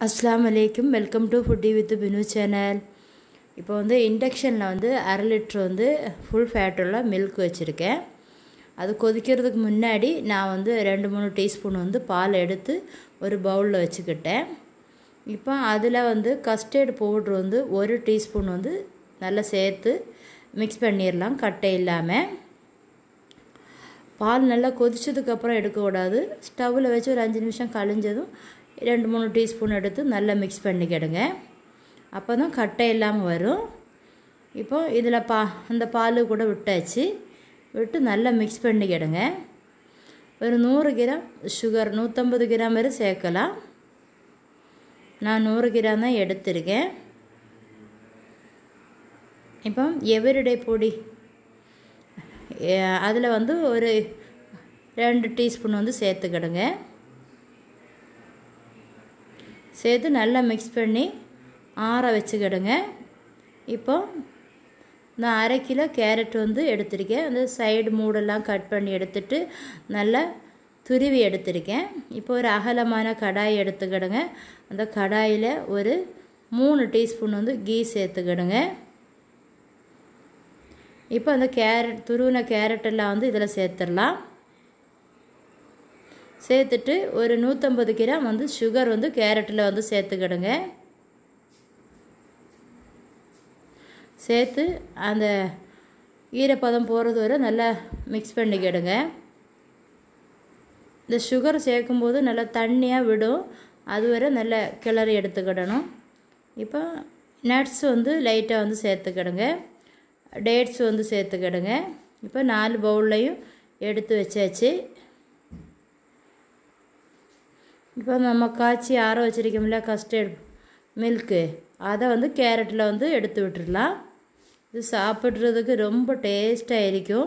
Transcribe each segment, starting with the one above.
அஸ்ஸலாமு அலைக்கும் welcome to foodie with Binu channel இப்போ வந்து இண்டக்ஷனில் வந்து அரை லிட்ரு வந்து ஃபுல் ஃபேட்டுள்ள மில்க் வச்சுருக்கேன் அது கொதிக்கிறதுக்கு முன்னாடி நான் வந்து ரெண்டு மூணு டீஸ்பூன் வந்து பால் எடுத்து ஒரு பவுலில் வச்சுக்கிட்டேன் இப்போ அதில் வந்து கஸ்டர்டு பவுட்ரு வந்து ஒரு டீஸ்பூன் வந்து நல்லா சேர்த்து மிக்ஸ் பண்ணிடலாம் கட்டை இல்லாமல் பால் நல்லா கொதிச்சதுக்கப்புறம் எடுக்கக்கூடாது ஸ்டவ்வில் வச்சு ஒரு அஞ்சு நிமிஷம் கழிஞ்சதும் ரெண்டு மூணு டீஸ்பூன் எடுத்து நல்லா மிக்ஸ் பண்ணிக்கிடுங்க அப்போ தான் கட்டை இல்லாமல் வரும் இப்போ இதில் பா அந்த பால் கூட விட்டாச்சு விட்டு நல்லா மிக்ஸ் பண்ணிக்கிடுங்க ஒரு நூறு கிராம் சுகர் நூற்றம்பது கிராம் வரை சேர்க்கலாம் நான் நூறு கிராம் தான் எடுத்திருக்கேன் இப்போ எவரிடே பொடி அதில் வந்து ஒரு ரெண்டு டீஸ்பூன் வந்து சேர்த்துக்கிடுங்க சேர்த்து நல்லா மிக்ஸ் பண்ணி ஆற வச்சுக்கிடுங்க இப்போ நான் அரை கிலோ கேரட் வந்து எடுத்திருக்கேன் அந்த சைடு மூடெல்லாம் கட் பண்ணி எடுத்துட்டு நல்லா துருவி எடுத்திருக்கேன் இப்போ ஒரு அகலமான கடாய் எடுத்துக்கிடுங்க அந்த கடாயில் ஒரு மூணு டீஸ்பூன் வந்து கீ சேர்த்துக்கிடுங்க இப்போ அந்த கேரட் துருவின கேரட்டெல்லாம் வந்து இதில் சேர்த்துடலாம் சேர்த்துட்டு ஒரு நூற்றம்பது கிராம் வந்து சுகர் வந்து கேரட்டில் வந்து சேர்த்துக்கிடுங்க சேர்த்து அந்த ஈரப்பதம் போகிறது வரை நல்லா மிக்ஸ் பண்ணிக்கிடுங்க இந்த சுகர் சேர்க்கும்போது நல்லா தண்ணியாக விடும் அது வரை நல்லா கிளறி எடுத்துக்கிடணும் இப்போ நட்ஸ் வந்து லைட்டாக வந்து சேர்த்துக்கிடுங்க டேட்ஸ் வந்து சேர்த்துக்கிடுங்க இப்போ நாலு பவுல்லையும் எடுத்து வச்சாச்சு இப்போ நம்ம காய்ச்சி ஆற வச்சுருக்கோம்ல கஸ்டர்ட் மில்க்கு அதை வந்து கேரட்டில் வந்து எடுத்து விட்டுடலாம் இது சாப்பிட்றதுக்கு ரொம்ப டேஸ்ட்டாக இருக்கும்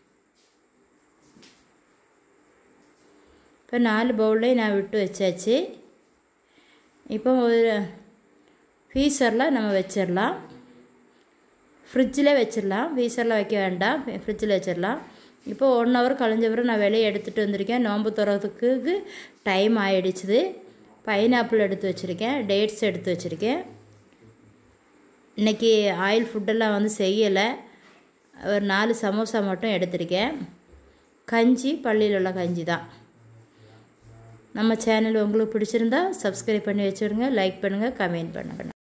இப்போ நாலு பவுல்லையும் நான் விட்டு வச்சாச்சு இப்போ ஒரு ஃபீஸரில் நம்ம வச்சிடலாம் ஃப்ரிட்ஜில் வச்சிடலாம் ஃப்ரீசரில் வைக்க வேண்டாம் ஃப்ரிட்ஜில் வச்சிடலாம் இப்போ ஒன் ஹவர் கழிஞ்ச பிறகு நான் வெளியே எடுத்துகிட்டு வந்திருக்கேன் நோம்பு துறதுக்கு டைம் ஆகிடுச்சுது பைனாப்பிள் எடுத்து வச்சுருக்கேன் டேட்ஸ் எடுத்து வச்சுருக்கேன் இன்றைக்கி ஆயில் ஃபுட்டெல்லாம் வந்து செய்யலை ஒரு நாலு சமோசா மட்டும் எடுத்திருக்கேன் கஞ்சி பள்ளியில் உள்ள கஞ்சி தான் நம்ம சேனல் உங்களுக்கு பிடிச்சிருந்தா சப்ஸ்கிரைப் பண்ணி வச்சுடுங்க லைக் பண்ணுங்கள் கமெண்ட் பண்ணுங்கள்